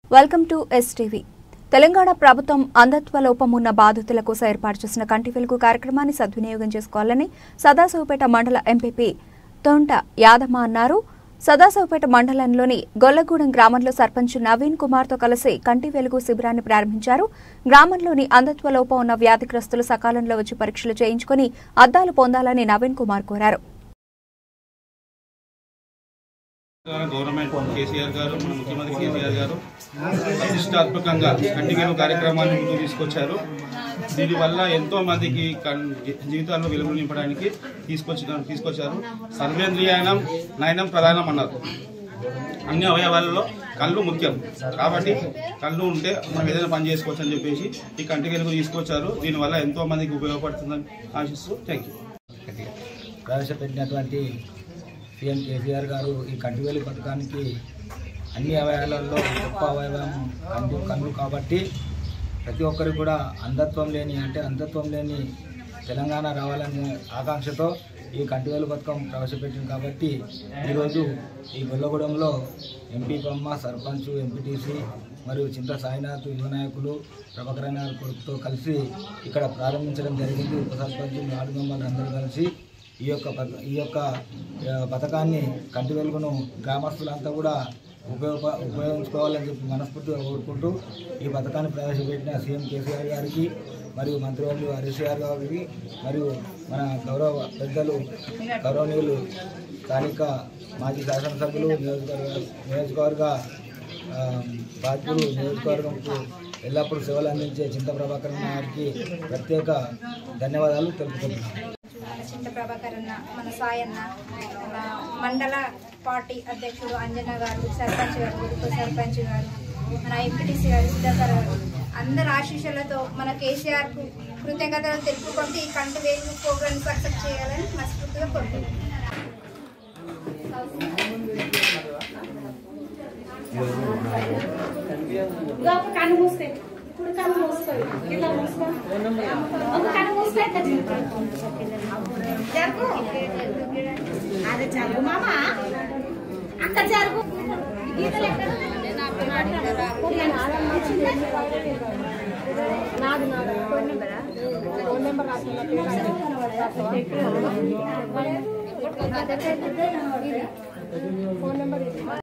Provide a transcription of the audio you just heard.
welcome to STV Telangana ప్రభుత్వం అంధత్వ లోపం ఉన్న బాధితుల కోసం ఏర్పాటు చేసిన కంటి వెలుగు కార్యక్రమాన్ని సద్వినియోగం చేసుకోవాలని సదాశివపేట మండల ఎంపీపీ తొంట యాదమ్మ అన్నారు సదాశివపేట మండలంలోని గొల్లగూడెం గ్రామంలో సర్పంచ్ నవీన్ కుమార్తో కలిసి కంటి వెలుగు శిబిరాన్ని ప్రారంభించారు గ్రామంలోని అంధత్వ లోపం ఉన్న వ్యాధిగ్రస్తులు సకాలంలో వచ్చి పరీక్షలు చేయించుకుని అద్దాలు పొందాలని నవీన్ కుమార్ కోరారు గవర్నమెంట్ కేసీఆర్ గారు మన ముఖ్యమంత్రి కేసీఆర్ గారు ప్రతిష్టాత్మకంగా కంటిన్యూ కార్యక్రమాన్ని ముందుకు తీసుకొచ్చారు దీనివల్ల ఎంతో మందికి కన్- జీవితాల్లో వెలుగు నింపడానికి తీసుకొచ్చిన తీసుకొచ్చారు సర్వేంద్రియానం నయనం ప్రధానం అన్నారు అన్ని అవయవాలలో కళ్ళు ముఖ్యం కాబట్టి కళ్ళు ఉంటే మనం ఏదైనా పని చేసుకోవచ్చు అని చెప్పేసి ఈ కంటి వెలుగు తీసుకొచ్చారు దీనివల్ల ఎంతో మందికి ఉపయోగపడుతుందని ఆశిస్తూ థ్యాంక్ యూ ప్రవేశపెట్టినటువంటి సీఎం కేసీఆర్ గారు ఈ కంటివేలి పథకానికి అన్ని అవయవాలలో గొప్ప అవయవం కన్ను కన్ను కాబట్టి ప్రతి ఒక్కరికి కూడా అంధత్వం లేని అంటే అంధత్వం లేని తెలంగాణ రావాలనే ఆకాంక్షతో ఈ కంటివేలు పథకం ప్రవేశపెట్టింది కాబట్టి ఈరోజు ఈ గొల్లగూడెంలో ఎంపీ బొమ్మ సర్పంచ్ ఎంపీటీసీ మరియు చింత సాయినాథ్ యువ నాయకులు ప్రభాకర్ నాయక్ కొడుకుతో కలిసి ఇక్కడ ప్రారంభించడం జరిగింది ఉప సర్పంచ్ వార్డు మెంబర్లు అందరూ కలిసి ఈ యొక్క పథ- ఈ యొక్క ఆ, పథకాన్ని కంటి వెలుగును గ్రామస్తులంతా కూడా ఉపయోగ ఉపయోగించుకోవాలని చెప్పి మనస్ఫూర్తిగా కోరుకుంటూ ఈ పథకాన్ని ప్రవేశపెట్టిన సీఎం కేసీఆర్ గారికి మరియు మంత్రివర్యులు హరీష్ గారు గారికి మరియు మన గౌరవ పెద్దలు గౌరవనీయులు స్థానిక మాజీ శాసనసభ్యులు నియోజకవర్గ నియోజకవర్గ ఆ, బాధ్యులు నియోజకవర్గంకు ఎల్లప్పుడూ సేవలు అందించే చింత ప్రభాకర్ గారికి ప్రత్యేక ధన్యవాదాలు తెలుపుకుంటున్నాను మన చింత ప్రభాకర్ అన్న మన సాయి అన్న మన మండల పార్టీ అధ్యక్షుడు అంజన గారు సర్పంచ్ గారు ఉప సర్పంచ్ గారు మన ఎంపీటీసీ గారు సుధాకర్ గారు అందరి ఆశీస్సులతో మన కేసీఆర్ కు కృతజ్ఞతలు తెలుపుకుంటూ ఈ కంటి వేలు ప్రోగ్రామ్ సక్సెస్ చేయాలని మనస్ఫూర్తిగా కోరుకుంటున్నాను ఇంకా ఒక కన్ను మూస్తే ఇప్పుడు కన్ను మూసుకోయి ఇట్లా మూసుకో ఒక కన్ను మూస్తే ఇట్లా జరుగు అదే జరుగు మామ అక్క జరుగు గీతలు ఎక్కడ నాది నాది ఫోన్ నెంబరా ఫోన్ నెంబర్ రాసిన ఫోన్ నెంబర్